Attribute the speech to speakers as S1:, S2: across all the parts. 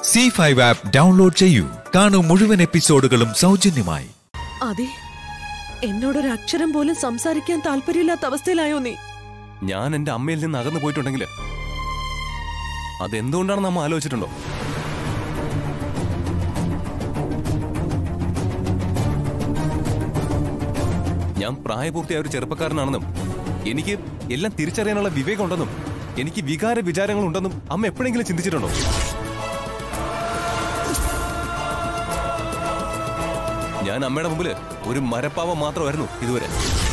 S1: C five app download ചെയ്യൂ കാണൂ മുഴുവൻ എപ്പിസോഡുകളും സൗജന്യമായി
S2: അതെ എന്നോടൊരു അക്ഷരം പോലും സംസാരിക്കാൻ താല്പര്യമില്ലാത്ത അവസ്ഥയിലായോ നീ
S3: ഞാൻ എന്റെ അമ്മയിൽ നിന്ന് അകന്നു പോയിട്ടുണ്ടെങ്കിൽ അതെന്തുകൊണ്ടാണെന്ന് അമ്മ ആലോചിച്ചിട്ടുണ്ടോ ഞാൻ പ്രായപൂർത്തിയായ ഒരു ചെറുപ്പക്കാരനാണെന്നും എനിക്ക് എല്ലാം തിരിച്ചറിയാനുള്ള വിവേകം ഉണ്ടെന്നും എനിക്ക് വികാര വിചാരങ്ങൾ ഉണ്ടെന്നും അമ്മ എപ്പോഴെങ്കിലും ചിന്തിച്ചിട്ടുണ്ടോ ഞാൻ അമ്മയുടെ മുമ്പിൽ ഒരു മരപ്പാവം മാത്രമായിരുന്നു ഇതുവരെ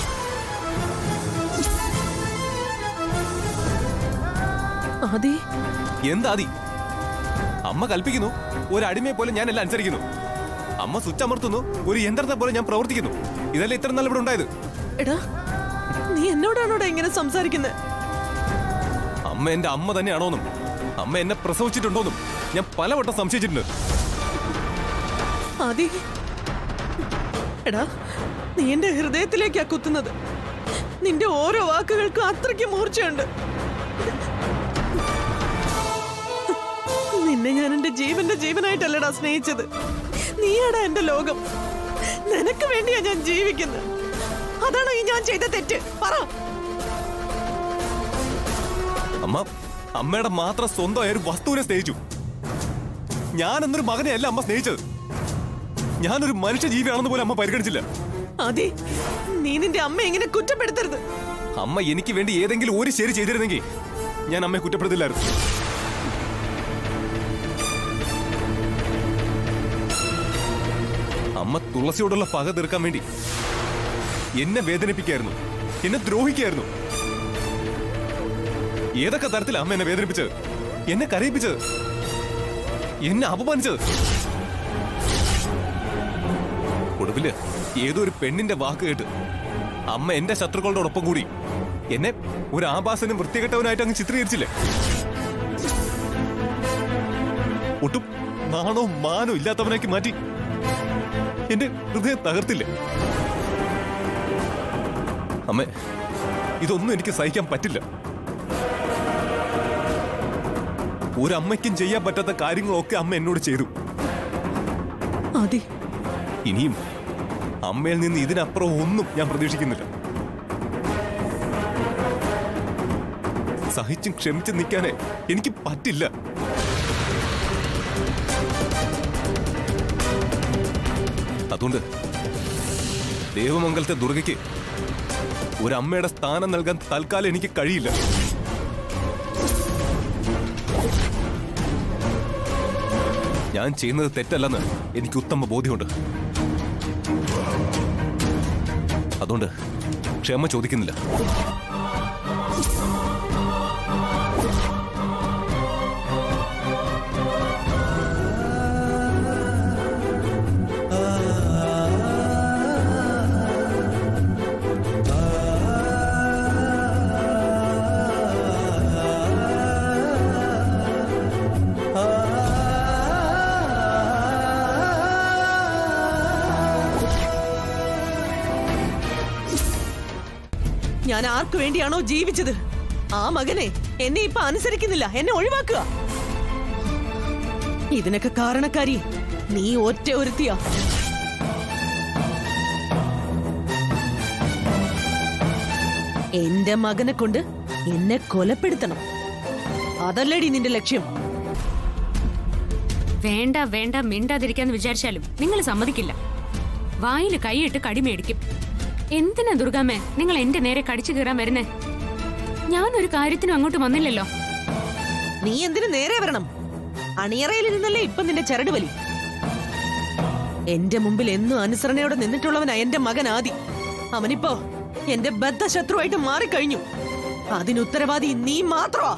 S2: അതെ
S3: എന്താതി അമ്മ കൽപ്പിക്കുന്നു ഒരു അടിമയെ പോലെ ഞാൻ എല്ലാം അനുസരിക്കുന്നു അമ്മ സ്വിച്ച് അമർത്തുന്നു ഒരു യന്ത്രത്തെ പോലെ ഞാൻ പ്രവർത്തിക്കുന്നു ഇതല്ലേ ഇത്ര നല്ല ഇവിടെ ഉണ്ടായത്
S2: എടാ നീ എന്നോടാണോടാ ഇങ്ങനെ സംസാരിക്കുന്നത്
S3: അമ്മ എന്റെ അമ്മ തന്നെയാണോന്നും അമ്മ എന്നെ പ്രസവിച്ചിട്ടുണ്ടോന്നും ഞാൻ പലവട്ടം സംശയിച്ചിട്ടുണ്ട്
S2: അതെ എടാ നീ എന്റെ ഹൃദയത്തിലേക്കാ കുത്തുന്നത് നിന്റെ ഓരോ വാക്കുകൾക്കും അത്രയ്ക്ക് മൂർച്ചയുണ്ട് നിന്നെ ഞാൻ എന്റെ ജീവന്റെ ജീവനായിട്ടല്ലടാ സ്നേഹിച്ചത് നീയാടാ എന്റെ ലോകം നിനക്ക് വേണ്ടിയാ ഞാൻ ജീവിക്കുന്നത് അതാണോ ഈ ഞാൻ ചെയ്ത തെറ്റ് പറ
S3: അമ്മ അമ്മയുടെ മാത്രം സ്വന്തമായ ഒരു വസ്തുവിനെ സ്നേഹിച്ചു ഞാൻ എന്നൊരു മകനെ അല്ല അമ്മ സ്നേഹിച്ചത് ഞാനൊരു മനുഷ്യ ജീവിയാണെന്ന് പോലും അമ്മ പരിഗണിച്ചില്ല
S2: അതെ നീ നിന്റെ അമ്മ ഇങ്ങനെ കുറ്റപ്പെടുത്തരുത്
S3: അമ്മ എനിക്ക് വേണ്ടി ഏതെങ്കിലും ഒരു ശരി ചെയ്തിരുന്നെങ്കിൽ ഞാൻ അമ്മയെ കുറ്റപ്പെടുത്തില്ലായിരുന്നു അമ്മ തുളസിയോടുള്ള പക തീർക്കാൻ വേണ്ടി എന്നെ വേദനിപ്പിക്കായിരുന്നു എന്നെ ദ്രോഹിക്കായിരുന്നു ഏതൊക്കെ തരത്തിലാ അമ്മ എന്നെ വേദനിപ്പിച്ചത് എന്നെ കരയിപ്പിച്ചത് എന്നെ അപമാനിച്ചത് ഒടുവില് ഏതോ ഒരു പെണ്ണിന്റെ വാക്ക് കേട്ട് അമ്മ എന്റെ ശത്രുക്കളോടൊപ്പം കൂടി എന്നെ ഒരു ആഭാസനും വൃത്തികെട്ടവനായിട്ട് അങ്ങ് ചിത്രീകരിച്ചില്ലേ ഒട്ടും നാണോ മാനോ ഇല്ലാത്തവനാക്കി മാറ്റി എന്റെ ഹൃദയം തകർത്തില്ലേ അമ്മ ഇതൊന്നും എനിക്ക് സഹിക്കാൻ പറ്റില്ല ഒരമ്മയ്ക്കും ചെയ്യാൻ പറ്റാത്ത കാര്യങ്ങളൊക്കെ അമ്മ എന്നോട് ചെയ്തു
S2: അതെ
S3: ഇനിയും അമ്മയിൽ നിന്ന് ഇതിനപ്പുറം ഒന്നും ഞാൻ പ്രതീക്ഷിക്കുന്നില്ല സഹിച്ചും ക്ഷമിച്ചും നിൽക്കാനേ എനിക്ക് പറ്റില്ല അതുകൊണ്ട് ദേവമംഗലത്തെ ദുർഗയ്ക്ക് ഒരമ്മയുടെ സ്ഥാനം നൽകാൻ തൽക്കാലം എനിക്ക് കഴിയില്ല ഞാൻ ചെയ്യുന്നത് തെറ്റല്ലെന്ന് എനിക്ക് ഉത്തമ ബോധ്യമുണ്ട് അതുകൊണ്ട് ക്ഷമ ചോദിക്കുന്നില്ല
S2: ഞാൻ ആർക്കു വേണ്ടിയാണോ ജീവിച്ചത് ആ മകനെ എന്നെ ഇപ്പൊ അനുസരിക്കുന്നില്ല എന്നെ ഒഴിവാക്കുക ഇതിനൊക്കെ കാരണക്കാരി നീ ഒറ്റ ഒരുത്തിയാ എന്റെ മകനെ കൊണ്ട് എന്നെ കൊലപ്പെടുത്തണം അതല്ലേടി നിന്റെ ലക്ഷ്യം
S4: വേണ്ട വേണ്ട മിണ്ടാതിരിക്കാന്ന് വിചാരിച്ചാലും നിങ്ങൾ സമ്മതിക്കില്ല വായിൽ കൈയിട്ട് കടി മേടിക്കും എന്തിനാ ദുർഗാമ്മേ നിങ്ങൾ എന്റെ നേരെ കടിച്ചു കീറാൻ വരുന്നേ ഞാനൊരു കാര്യത്തിനും അങ്ങോട്ട് വന്നില്ലല്ലോ
S2: നീ എന്തിനു നേരെ വരണം അണിയറയിലിരുന്നല്ലേ ഇപ്പൊ നിന്റെ ചരട് വലി എന്റെ മുമ്പിൽ എന്നും അനുസരണയോടെ നിന്നിട്ടുള്ളവനാ എന്റെ മകൻ ആദി അവനിപ്പോ എന്റെ ബദ്ധശത്രുവായിട്ട് മാറിക്കഴിഞ്ഞു അതിനുത്തരവാദി നീ മാത്രമാ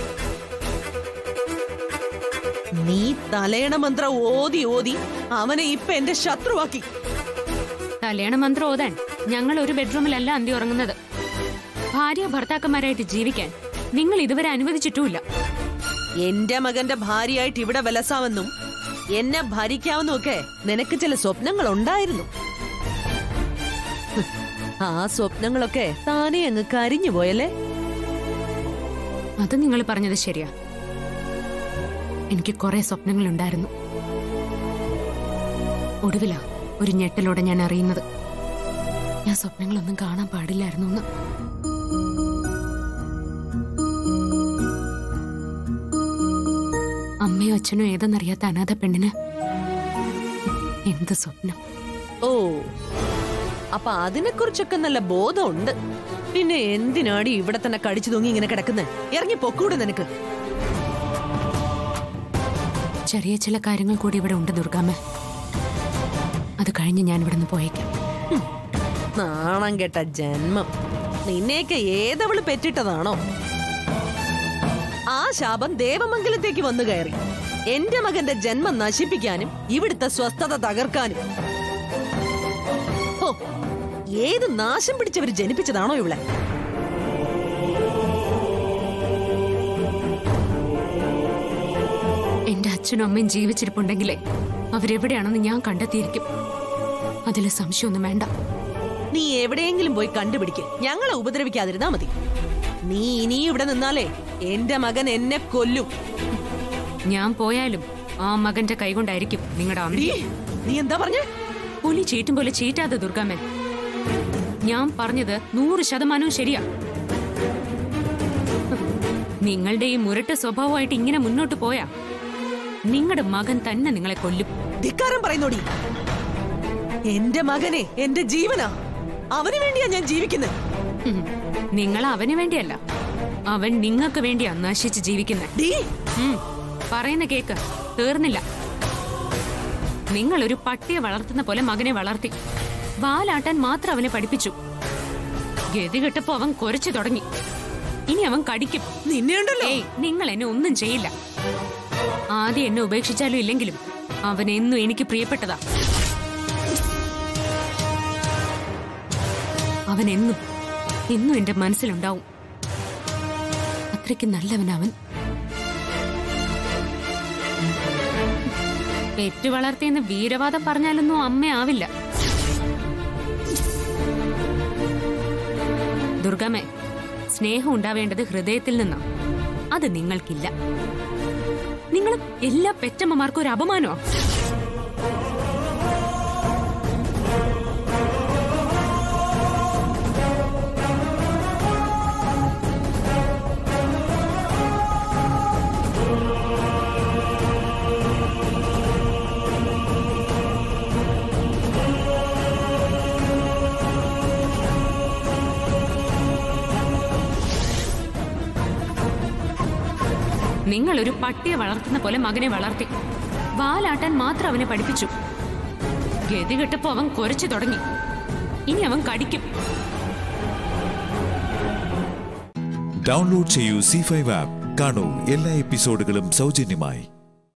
S2: നീ തലയണ മന്ത്രം ഓതി ഓതി അവനെ ഇപ്പൊ എന്റെ ശത്രുവാക്കി
S4: കല്യാണ മന്ത്രം ഓതാൻ ഞങ്ങൾ ഒരു ബെഡ്റൂമിലല്ല അന്തി ഉറങ്ങുന്നത് ഭാര്യ ഭർത്താക്കന്മാരായിട്ട് ജീവിക്കാൻ നിങ്ങൾ ഇതുവരെ അനുവദിച്ചിട്ടുമില്ല
S2: എന്റെ മകന്റെ ഭാര്യയായിട്ട് ഇവിടെ വിലസാമെന്നും എന്നെ ഭരിക്കാമെന്നും ഒക്കെ നിനക്ക് ചില സ്വപ്നങ്ങൾ ഉണ്ടായിരുന്നു ഹ്, ആ സ്വപ്നങ്ങളൊക്കെ താനേ അങ്ങ് കരിഞ്ഞു പോയല്ലേ
S4: അത് നിങ്ങൾ പറഞ്ഞത് ശരിയാ എനിക്ക് കുറെ സ്വപ്നങ്ങളുണ്ടായിരുന്നു ഒടുവിലാ ഒരു ഞെട്ടലോടെ ഞാൻ അറിയുന്നത് ഞാൻ സ്വപ്നങ്ങളൊന്നും കാണാൻ പാടില്ലായിരുന്നു എന്ന് അമ്മയോ അച്ഛനോ ഏതെന്നറിയാത്ത അനാഥ പെണ്ണിന് എന്ത് സ്വപ്നം
S2: ഓ അപ്പൊ അതിനെക്കുറിച്ചൊക്കെ നല്ല ബോധമുണ്ട് പിന്നെ എന്തിനാടി ഇവിടെ തന്നെ കടിച്ചു തൂങ്ങി ഇങ്ങനെ കിടക്കുന്നത് ഇറങ്ങി പൊക്കൂടെ നിനക്ക്
S4: ചെറിയ ചില കാര്യങ്ങൾ കൂടി ഇവിടെ ഉണ്ട് ദുർഗാമ്മ അത് കഴിഞ്ഞ് ഞാൻ ഇവിടെ നിന്ന് പോയേക്കാം
S2: നാണം കെട്ട ജന്മം നിന്നെയൊക്കെ ഏതവള് പെറ്റിട്ടതാണോ ആ ശാപം ദേവമംഗലത്തേക്ക് വന്നു കയറി എന്റെ മകന്റെ ജന്മം നശിപ്പിക്കാനും ഇവിടുത്തെ സ്വസ്ഥത തകർക്കാനും ഹോ, ഏത് നാശം പിടിച്ചവർ ജനിപ്പിച്ചതാണോ ഇവളെ
S4: എന്റെ അച്ഛനും അമ്മയും ജീവിച്ചിരിപ്പുണ്ടെങ്കിലേ അവരെവിടെയാണെന്ന് ഞാൻ കണ്ടെത്തിയിരിക്കും അതിൽ സംശയമൊന്നും വേണ്ട
S2: നീ എവിടെയെങ്കിലും പോയി കണ്ടുപിടിക്ക് ഞങ്ങളെ ഉപദ്രവിക്കാതിരുന്നാ മതി നീ ഇനിയും ഇവിടെ നിന്നാലേ എന്റെ മകൻ എന്നെ കൊല്ലും
S4: ഞാൻ പോയാലും ആ മകന്റെ കൈകൊണ്ടായിരിക്കും നിങ്ങളുടെ
S2: ഡീ,
S4: അമ്മ
S2: നീ എന്താ പറഞ്ഞേ
S4: പുലി ചീറ്റും പോലെ ചീറ്റാതെ ദുർഗാമ്മൻ ഞാൻ പറഞ്ഞത് നൂറ് ശതമാനവും ശരിയാ നിങ്ങളുടെ ഈ മുരട്ട സ്വഭാവമായിട്ട് ഇങ്ങനെ മുന്നോട്ട് പോയാ നിങ്ങളുടെ മകൻ തന്നെ നിങ്ങളെ കൊല്ലും
S2: ധിക്കാരം പറയുന്നോടി എന്റെ മകനെ എന്റെ ജീവനാ അവന് വേണ്ടിയാ ഞാൻ ജീവിക്കുന്നത്
S4: ഉം. നിങ്ങൾ അവന് വേണ്ടിയല്ല അവൻ നിങ്ങൾക്ക് വേണ്ടിയാ നശിച്ച് ജീവിക്കുന്നത്
S2: ഡീ
S4: ഉം. പറയുന്ന കേക്ക് തീർന്നില്ല നിങ്ങൾ ഒരു പട്ടിയെ വളർത്തുന്ന പോലെ മകനെ വളർത്തി വാലാട്ടാൻ മാത്രം അവനെ പഠിപ്പിച്ചു ഗതി കെട്ടപ്പോ അവൻ കുരച്ചു തുടങ്ങി ഇനി അവൻ കടിക്കും
S2: നിന്നെ ഉണ്ടല്ലോ
S4: ഏയ് നിങ്ങൾ എന്നെ ഒന്നും ചെയ്യില്ല ആദ്യം എന്നെ ഉപേക്ഷിച്ചാലും ഇല്ലെങ്കിലും അവൻ എന്നും എനിക്ക് പ്രിയപ്പെട്ടതാ അവൻ എന്നും എന്നും എന്റെ മനസ്സിലുണ്ടാവും അത്രയ്ക്ക് നല്ലവനവൻ പെറ്റു വളർത്തിയെന്ന് വീരവാദം പറഞ്ഞാലൊന്നും അമ്മയാവില്ല ദുർഗമേ സ്നേഹം ഉണ്ടാവേണ്ടത് ഹൃദയത്തിൽ നിന്നാ അത് നിങ്ങൾക്കില്ല നിങ്ങൾ എല്ലാ പെറ്റമ്മമാർക്കും ഒരു അപമാനോ നിങ്ങൾ ഒരു പട്ടിയെ വളർത്തുന്ന പോലെ മകനെ വളർത്തി വാലാട്ടാൻ മാത്രം അവനെ പഠിപ്പിച്ചു ഗതി കെട്ടപ്പോ അവൻ കുരച്ചു തുടങ്ങി ഇനി അവൻ കടിക്കും
S1: ഡൗൺലോഡ് ചെയ്യൂ സി ഫൈവ് ആപ്പ് കാണൂ എല്ലാ എപ്പിസോഡുകളും സൗജന്യമായി